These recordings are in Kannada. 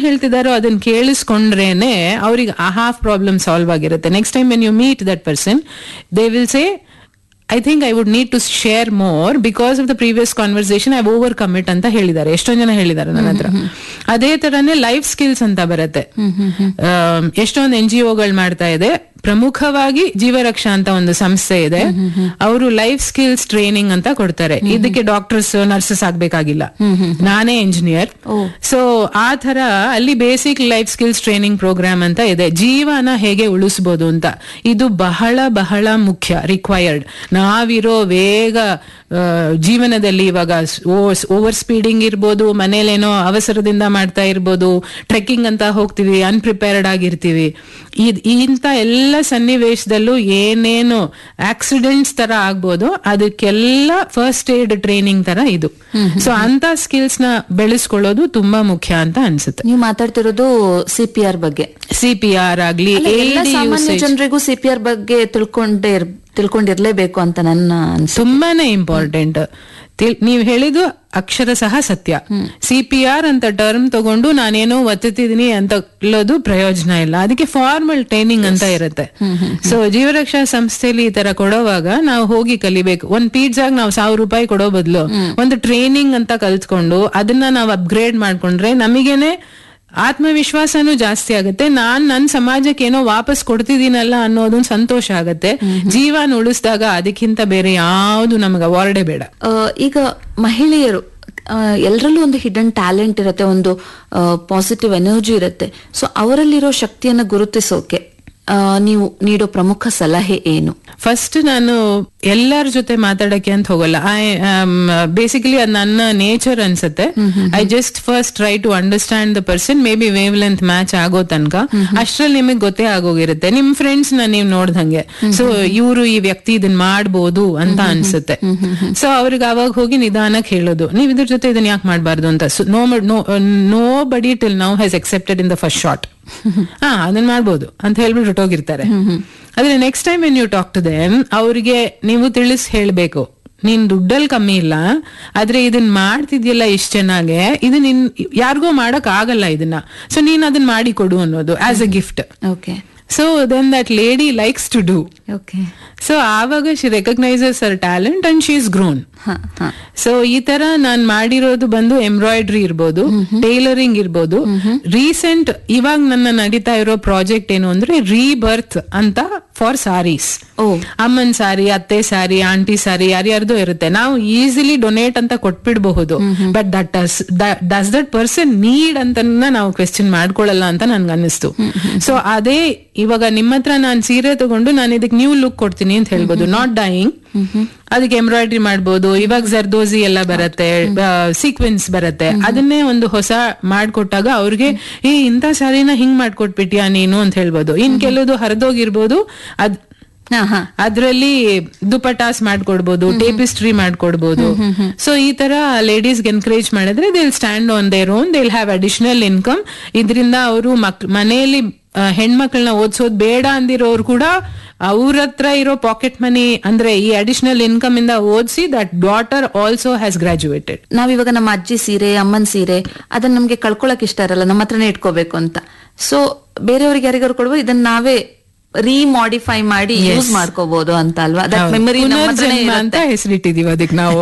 ಹೇಳ್ತಿದಾರೋ ಅದನ್ನ ಕೇಳಿಸ್ಕೊಂಡ್ರೇನೆ ಅವ್ರಿಗೆ ಆ ಹಾಫ್ ಪ್ರಾಬ್ಲಮ್ ಸಾಲ್ವ್ ಆಗಿರುತ್ತೆ next time when you meet that person they will say I think I would need to share more because of the previous conversation I over commit ಅಂತ ಹೇಳಿದ್ದಾರೆ ಎಷ್ಟೊಂದ್ ಜನ ಹೇಳಿದ್ದಾರೆ ನನ್ನ ಹತ್ರ ಅದೇ ತರನೇ ಲೈಫ್ ಸ್ಕಿಲ್ಸ್ ಅಂತ ಬರುತ್ತೆ ಆಮ್, ಎಷ್ಟೊಂದು ಎನ್ ಜಿ ಒಗಳು ಮಾಡ್ತಾ ಇದೆ ಪ್ರಮುಖವಾಗಿ ಜೀವರಕ್ಷಾ ಅಂತ ಒಂದು ಸಂಸ್ಥೆ ಇದೆ ಅವರು ಲೈಫ್ ಸ್ಕಿಲ್ಸ್ ಟ್ರೈನಿಂಗ್ ಅಂತ ಕೊಡ್ತಾರೆ ಇದಕ್ಕೆ ಡಾಕ್ಟರ್ಸ್ ನರ್ಸಸ್ ಆಗ್ಬೇಕಾಗಿಲ್ಲ ನಾನೇ ಇಂಜಿನಿಯರ್ ಸೊ ಆ ತರ ಅಲ್ಲಿ basic life skills training programme ಅಂತ ಇದೆ ಜೀವನ ಹೇಗೆ ಉಳಿಸ್ಬೋದು ಅಂತ ಇದು ಬಹಳ ಬಹಳ ಮುಖ್ಯ ರಿಕ್ವೈರ್ಡ್ ನಾವಿರೋ ವೇಗ ಆ, ಜೀವನದಲ್ಲಿ ಇವಾಗ ಓವರ್ ಸ್ಪೀಡಿಂಗ್ ಇರ್ಬೋದು ಮನೇಲೇನೋ ಅವಸರದಿಂದ ಮಾಡ್ತಾ ಇರ್ಬೋದು ಟ್ರೆಕ್ಕಿಂಗ್ ಅಂತ ಹೋಗ್ತೀವಿ ಅನ್ಪ್ರಿಪೇರ್ಡ್ ಆಗಿರ್ತೀವಿ ಇದ್- ಇಂಥ ಎಲ್ಲ ಸನ್ನಿವೇಶದಲ್ಲೂ ಏನೇನು ಆಕ್ಸಿಡೆಂಟ್ಸ್ ತರ ಆಗ್ಬೋದು ಅದಕ್ಕೆಲ್ಲ ಫಸ್ಟ್ ಏಡ್ ಟ್ರೈನಿಂಗ್ ತರ ಇದು ಸೊ ಅಂತ ಸ್ಕಿಲ್ಸ್ ನ ಬೆಳೆಸ್ಕೊಳ್ಳೋದು ತುಂಬಾ ಮುಖ್ಯ ಅಂತ ಅನ್ಸುತ್ತೆ ನೀವು ಮಾತಾಡ್ತಿರೋದು ಸಿ ಪಿ ಆರ್ ಬಗ್ಗೆ ಸಿ ಪಿ ಆರ್ ಆಗ್ಲಿ ಅಲ್ಲ, ಎಲ್ಲ AED ಸಾಮಾನ್ಯ usage. ಜನರಿಗೂ ಸಿ ಪಿ ಆರ್ ಬಗ್ಗೆ ತಿಳ್ಕೊಂಡೇ ಇರ್- ತಿಳ್ಕೊಂಡಿರ್ಲೇಬೇಕು ಅಂತ ನನ್ನ ಅನ್ಸ ತುಂಬಾನೇ ಇಂಪಾರ್ಟೆಂಟ್ ನೀವ್ ಹೇಳಿದ್ದು ಅಕ್ಷರ ಸಹ ಸತ್ಯ ಸಿ ಪಿ ಆರ್ ಅಂತ ಟರ್ಮ್ ತಗೊಂಡು ನಾನೇನೋ ಒತ್ತುತ್ತಿದೀನಿ ಅಂತ ಹೇಳೋದು ಪ್ರಯೋಜನ ಇಲ್ಲ ಅದಕ್ಕೆ ಫಾರ್ಮಲ್ ಟ್ರೈನಿಂಗ್ ಅಂತ ಇರುತ್ತೆ ಸೊ ಜೀವರಕ್ಷಾ ಸಂಸ್ಥೆಯಲ್ಲಿ ಈ ತರ ಕೊಡೋವಾಗ ನಾವು ಹೋಗಿ ಕಲಿಬೇಕು ಒಂದ್ ಪಿಜ್ಜಾಗ್ ನಾವು ಸಾವಿರ ರೂಪಾಯಿ ಕೊಡೋ ಬದಲು ಒಂದು ಟ್ರೈನಿಂಗ್ ಅಂತ ಕಲ್ತ್ಕೊಂಡು ಅದನ್ನ ನಾವು ಅಪ್ಗ್ರೇಡ್ ಮಾಡ್ಕೊಂಡ್ರೆ ನಮಗೇನೆ ಆತ್ಮವಿಶ್ವಾಸನೂ ಜಾಸ್ತಿ ಆಗುತ್ತೆ ನಾನ್ ನನ್ ಸಮಾಜಕ್ಕೆ ಏನೋ ವಾಪಸ್ ಕೊಡ್ತಿದ್ದೀನಲ್ಲ ಅನ್ನೋದೊಂದು ಸಂತೋಷ ಆಗುತ್ತೆ ಜೀವನ ಉಳಿಸಿದಾಗ ಅದಕ್ಕಿಂತ ಬೇರೆ ಯಾವುದು ನಮಗೆ ಅವಾರ್ಡೇ ಬೇಡ ಆ, ಈಗ ಮಹಿಳೆಯರು ಎಲ್ಲರಲ್ಲೂ ಒಂದು ಹಿಡನ್ ಟ್ಯಾಲೆಂಟ್ ಇರುತ್ತೆ ಒಂದು ಪಾಸಿಟಿವ್ ಎನರ್ಜಿ ಇರುತ್ತೆ ಸೊ ಅವರಲ್ಲಿರೋ ಶಕ್ತಿಯನ್ನ ಗುರುತಿಸೋಕೆ ಆ, ನೀವು ನೀಡೋ ಪ್ರಮುಖ ಸಲಹೆ ಏನು ಫಸ್ಟ್ ನಾನು ಎಲ್ಲರ ಜೊತೆ ಮಾತಾಡಕ್ಕೆ ಅಂತ ಹೋಗಲ್ಲ ಐ ಬೇಸಿಕಲಿ ಅದು ನನ್ನ ನೇಚರ್ ಅನ್ಸುತ್ತೆ I just first try to understand the person maybe wavelength match ಆಗೋ ತನಕ ಅಷ್ಟ್ರಲ್ಲಿ ನಿಮಗೆ ಗೊತ್ತೇ ಆಗೋಗಿರುತ್ತೆ ನಿಮ್ ಫ್ರೆಂಡ್ಸ್ ನ ನೀವು ನೋಡ್ದಂಗೆ ಸೊ ಇವರು ಈ ವ್ಯಕ್ತಿ ಇದನ್ ಮಾಡ್ಬೋದು ಅಂತ ಅನ್ಸುತ್ತೆ ಸೊ ಅವ್ರಿಗೆ ಅವಾಗ ಹೋಗಿ ನಿಧಾನಕ್ಕೆ ಹೇಳೋದು ನೀವ್ ಇದ್ರ ಜೊತೆ ಇದನ್ನ ಯಾಕೆ ಮಾಡಬಾರ್ದು ಅಂತ no nobody till now has accepted in the first shot ಹಾ ಅದನ್ನ ಮಾಡ್ಬೋದು ಅಂತ ಹೇಳ್ಬಿಟ್ಟು ಹೊಟ್ಟೋಗಿರ್ತಾರೆ ಆದ್ರೆ next time when you talk to them ಅವ್ರಿಗೆ ನೀವು ತಿಳಿಸ್ ಹೇಳ್ಬೇಕು ನೀನ್ ದುಡ್ಡಲ್ಲಿ ಕಮ್ಮಿ ಇಲ್ಲ ಆದ್ರೆ ಇದನ್ ಮಾಡ್ತಿದ್ಯಲ್ಲ ಇಷ್ಟ ಚೆನ್ನಾಗೆ ಇದು ನಿನ್ ಯಾರಿಗೋ ಮಾಡಕ್ ಆಗಲ್ಲ ಇದನ್ನ ಸೊ ನೀನ್ ಅದನ್ನ ಮಾಡಿ ಕೊಡು ಅನ್ನೋದು as a gift okay so then that lady likes to do okay so ಆವಾಗ she recognises her talent and she is grown ಹ ಹ ಸೊ ಈ ತರ ನಾನ್ ಮಾಡಿರೋದು ಬಂದು ಎಂಬ್ರಾಯ್ಡ್ರಿ ಇರ್ಬೋದು ಟೈಲರಿಂಗ್ ಇರ್ಬೋದು ರೀಸೆಂಟ್ ಇವಾಗ ನನ್ನ ನಡೀತಾ ಇರೋ ಪ್ರಾಜೆಕ್ಟ್ ಏನು ಅಂದ್ರೆ ರೀಬರ್ತ್ ಅಂತ ಫಾರ್ ಸಾರೀಸ್ ಓ ಅಮ್ಮನ್ ಸಾರಿ ಅತ್ತೆ ಸಾರಿ ಆಂಟಿ ಸಾರಿ ಯಾರ್ಯಾರ್ದು ಇರುತ್ತೆ ನಾವು ಈಸಿಲಿ ಡೊನೇಟ್ ಅಂತ ಕೊಟ್ಬಿಡಬಹುದು but that does does that person need ಅಂತ ನಾವು ಕ್ವೆಶ್ಚನ್ ಮಾಡ್ಕೊಳ್ಳಲ್ಲ ಅಂತ ನನ್ಗೆ ಅನ್ನಿಸ್ತು ಸೊ ಅದೇ ಇವಾಗ ನಿಮ್ಮ ಹತ್ರ ನಾನು ಸೀರೆ ತಗೊಂಡು ನಾನು ಇದಕ್ಕೆ ನ್ಯೂ ಲುಕ್ ಕೊಡ್ತೀನಿ ಅಂತ ಹೇಳ್ಬೋದು ನಾಟ್ ಡೈಯಿಂಗ್ ಅದಕ್ಕೆ ಎಂಬ್ರಾಯ್ಡ್ರಿ ಮಾಡ್ಬೋದು ಇವಾಗ ಜರ್ದೋಸಿ ಎಲ್ಲ ಬರುತ್ತೆ ಸೀಕ್ವೆನ್ಸ್ ಬರುತ್ತೆ ಅದನ್ನೇ ಒಂದು ಹೊಸ ಮಾಡ್ಕೊಟ್ಟಾಗ ಅವ್ರಿಗೆ ಏ ಇಂಥ ಸಾರಿನ ಹಿಂಗ್ ಮಾಡ್ಕೊಟ್ಬಿಟ್ಯಾ ನೀನು ಅಂತ ಹೇಳ್ಬೋದು ಇನ್ ಕೆಲವುದು ಹರಿದೋಗಿರ್ಬೋದು ಅದ್ ಹ ಹ ಅದ್ರಲ್ಲಿ ದುಪಟಾಸ್ ಮಾಡ್ಕೊಡ್ಬೋದು ಟೇಪಿಸ್ಟ್ರಿ ಮಾಡ್ಕೊಡ್ಬೋದು ಸೊ ಈ ತರ ಲೇಡೀಸ್ ಎನ್ಕರೇಜ್ ಮಾಡಿದ್ರೆ they stand on their own they have additional income ಇದರಿಂದ ಅವರು ಮಕ್ ಮನೆಯಲ್ಲಿ ಆ, ಹೆಣ್ಮಕ್ಳನ್ನ ಓದಿಸೋದ್ ಬೇಡ ಅಂದಿರೋರು ಕೂಡ ಅವ್ರ ಹತ್ರ ಇರೋ ಪಾಕೆಟ್ ಮನಿ ಅಂದ್ರೆ ಈ ಅಡಿಷನಲ್ ಇನ್ಕಮ್ ಇಂದ ಓದಿಸಿ that daughter also has graduated ನಾವಿವಾಗ ನಮ್ಮ ಅಜ್ಜಿ ಸೀರೆ ಅಮ್ಮನ್ ಸೀರೆ ಅದನ್ನ ನಮ್ಗೆ ಕಳ್ಕೊಳಕ್ ಇಷ್ಟ ಇರಲ್ಲ ನಮ್ಮ ಹತ್ರನೇ ಇಟ್ಕೋಬೇಕು ಅಂತ ಸೊ ಬೇರೆಯವ್ರಿಗೆ ಯಾರಿಗಾರು ಕೊಡ್ಬೋದು ಇದನ್ನ ನಾವೇ ರೀಮಾಡಿಫೈ ಮಾಡಿ ಯೂಸ್ ಮಾಡ್ಕೋಬಹುದು ಅಂತ ಅಲ್ವಾ ದಟ್ ಮೆಮರಿ ಪುನರ್ಜನ್ಮ ಅಂತ ಹೆಸರಿಟ್ಟಿದೀವಿ ಅದಕ್ಕೆ ನಾವು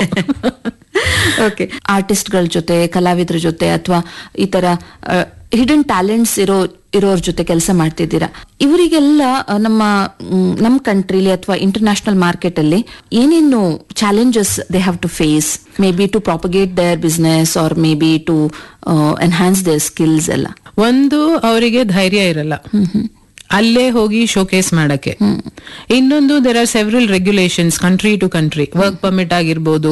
ಓಕೆ ಆರ್ಟಿಸ್ಟ್ ಗಳ ಜೊತೆ ಕಲಾವಿದ್ರ ಜೊತೆ ಅಥವಾ ಈ ತರ ಹಿಡನ್ ಟ್ಯಾಲೆಂಟ್ಸ್ ಇರೋ ಇರೋರ್ ಜೊತೆ ಕೆಲಸ ಮಾಡ್ತಿದ್ದೀರಾ ಇವರಿಗೆಲ್ಲ ಆ, ನಮ್ಮ ಮ್, ನಮ್ ಕಂಟ್ರಿಲಿ ಅಥವಾ ಇಂಟರ್ನ್ಯಾಷನಲ್ ಮಾರ್ಕೆಟ್ ಅಲ್ಲಿ ಏನೇನು challenges they have to face maybe to propagate their business or maybe to enhance their skills ಎಲ್ಲ ಒಂದು ಅವರಿಗೆ ಧೈರ್ಯ ಇರಲ್ಲ ಅಲ್ಲೇ ಹೋಗಿ ಶೋಕೇಸ್ ಮಾಡಕ್ಕೆ ಇನ್ನೊಂದು there are several regulations country to country work permit ಆಗಿರ್ಬೋದು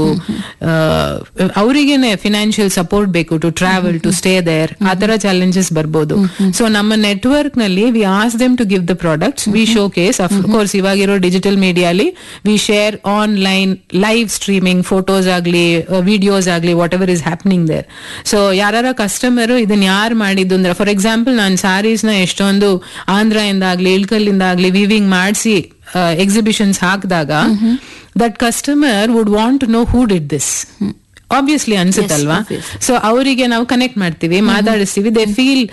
ಅವರಿಗೇನೆ ಫಿನಾನ್ಷಿಯಲ್ ಸಪೋರ್ಟ್ ಬೇಕು to travel to stay there ಆ ತರ ಚಾಲೆಂಜಸ್ ಬರ್ಬೋದು ಸೊ ನಮ್ಮ ನೆಟ್ವರ್ಕ್ ನಲ್ಲಿ we ask them to give the products we showcase of course ಇವಾಗಿರೋ ಡಿಜಿಟಲ್ ಮೀಡಿಯಾಲಿ we share online live streaming photos ಆಗ್ಲಿ ವಿಡಿಯೋಸ್ ಆಗ್ಲಿ whatever is happening there so ಯಾರ ಕಸ್ಟಮರ್ ಇದನ್ನ ಯಾರು ಮಾಡಿದ್ದು ಅಂದ್ರೆ ಫಾರ್ ಎಕ್ಸಾಂಪಲ್ ನಾನು ಸಾರೀಸ್ ನ ಎಷ್ಟೊಂದು ಆಂಧ್ರದಿಂದ ಆಗ್ಲಿ ಇಳ್ಕಲ್ಲಿಂದ ಆಗ್ಲಿ ವಿವಿಂಗ್ ಮಾಡಿಸಿ ಎಕ್ಸಿಬಿಷನ್ಸ್ ಹಾಕಿದಾಗ that customer would want to know who did this obviously ಅನ್ಸುತ್ತಲ್ವಾ ಸೊ ಅವರಿಗೆ ನಾವು ಕನೆಕ್ಟ್ ಮಾಡ್ತೀವಿ ಮಾತಾಡಿಸ್ತೀವಿ ದೇ ಫೀಲ್